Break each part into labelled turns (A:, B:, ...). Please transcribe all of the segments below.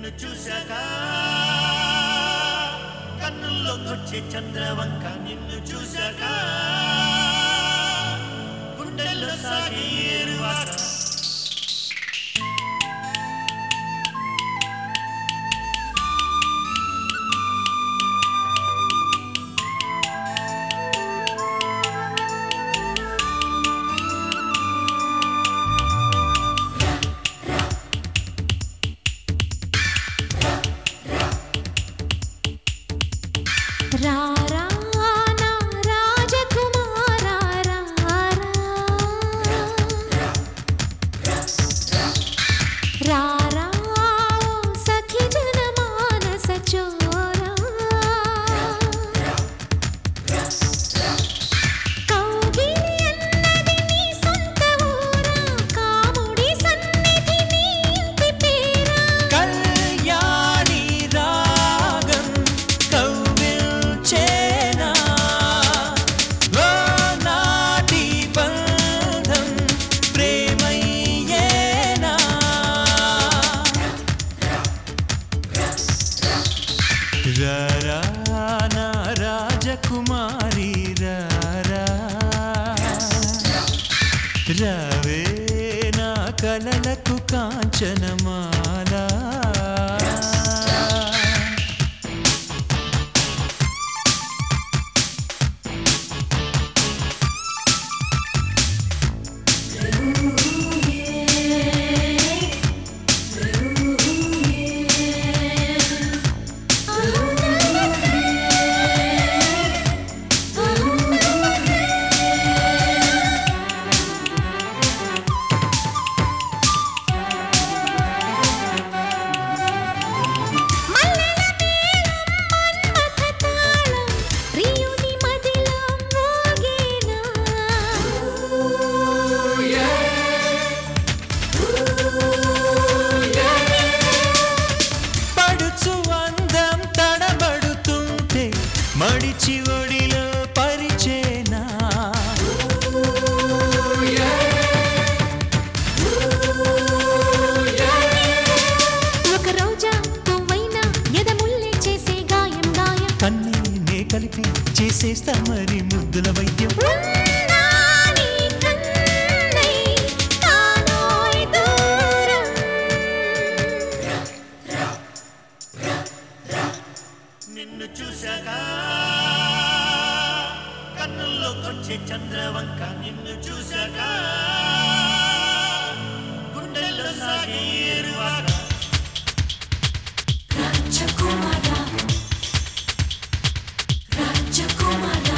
A: నిన్ను చూశాక కన్నుల్లోకొచ్చే చంద్రవంక నిన్ను చూశాక గుండెల్లో సాగే ఏరువాక
B: రారా నా రాజకుమారా రారా సఖి జన మానస చోరా కౌగిలి అన్నది నీ సొంత ఊరా కాముడి సన్నిధి నీ ఇంటి పేరా
A: కళ్యాణి రాగం కవ్విల్చేనా ఓ నాటి బంధం ప్రేమయ్యేనా రారా నా రాజకుమారి రారా రవే నా కలలకు కాంచనమాలా
B: మల్లెల మేళం మన్మథ తాళం ప్రియుని మదిలో మోగేనా
A: పడుచు అందం తడబడుతుంటే మడిచి ఒడిలో పరిచేనా
B: ఒక రోజా పువ్వైనా ఎదముల్లే చేసే గాయం గాయం
A: కన్నీ నే కలిపి చేసేస్తా మరి ముద్దుల వైద్యం
B: ఉన్నాని కన్నై తానోయ్ దూరం
A: నిన్ను చూశాక కన్నుల్లోకొచ్చే చంద్రవంక నిన్ను చూశాక గుండెల్లో సాగే ఏరువాక
B: రాజకుమారా రాజకుమారా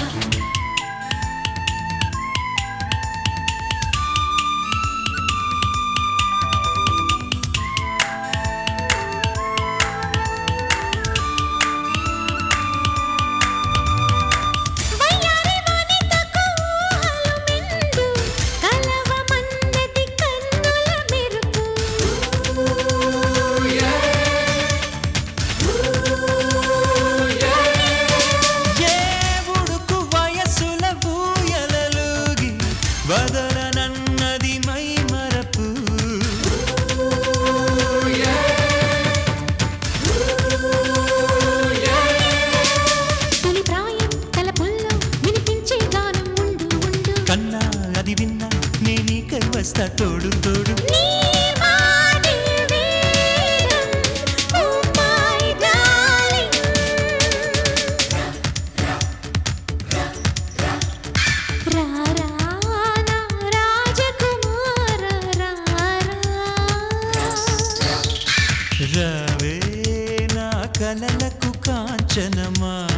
B: వయ్యారి వనితకు ఊహలు మెండు కలవమన్నది కన్నుల మెరుపు
A: ఏ ఉడుకు వయసుల ఊయలలుగి వదలనన్నది మై మరపు
B: తొలి ప్రాయం తలపుల్లో వినిపించే గానం ఉండు ఉండు
A: కన్నా అది విన్నా నేనీకై వస్తా తోడు తోడు
B: నీ మాటే వేదం ఓ మై డార్లింగ్ రారా నా రాజకుమార రారా
A: రవే నా కలలకు కాంచనమా